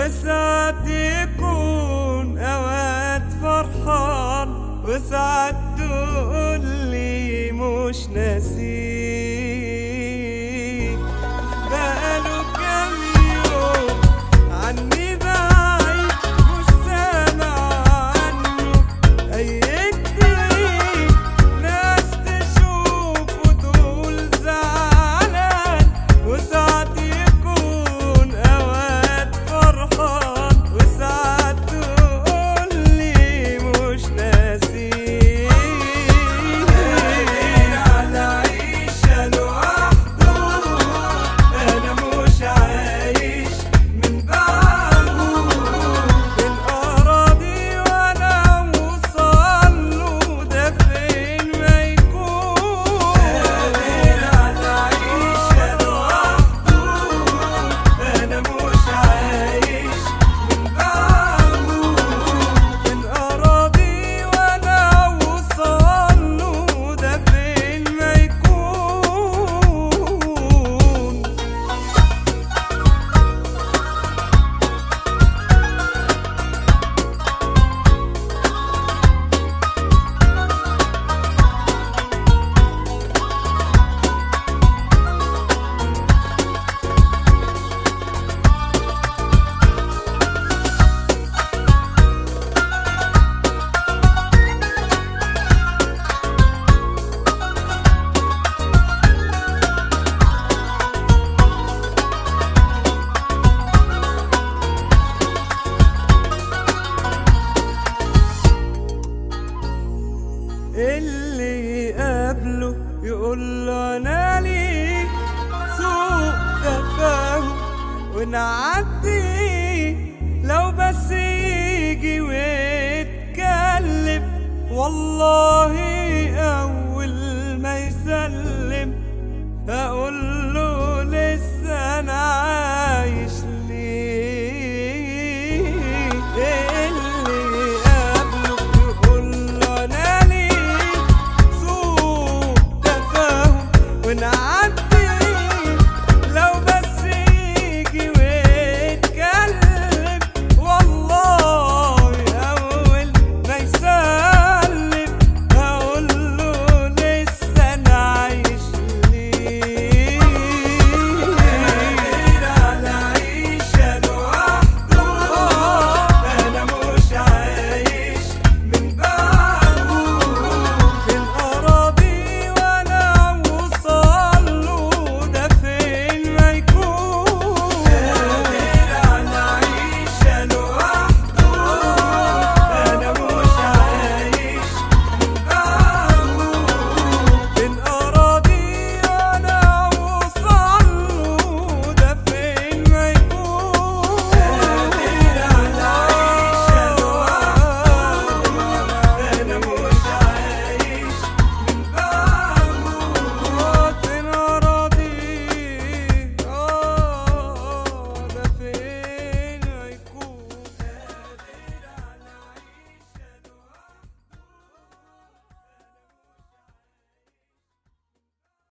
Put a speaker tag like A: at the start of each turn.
A: وساعات يكون اوقات فرحان وساعات تقول لي مش ناسيك بقاله كام يوم عني بعيد مش سامع عنه اي جديد ناس تشوف وتقول زعلان وساعات يكون اوقات فرحان وساعات تقول لي مش ناسيك على عيشة لوحده انا مش عايش من بعده في الأراضي وأنا أوصل له ده فين ما يكون قادر على عيشة لوحده أنا مش عايش من بعده في الأراضي وأنا أوصل له ده فين ما يكون اللي يقابله يقول له انا ليك سوء تفاهم ونعدي لو بس يجي ويتكلم والله اول ما يسلم اقول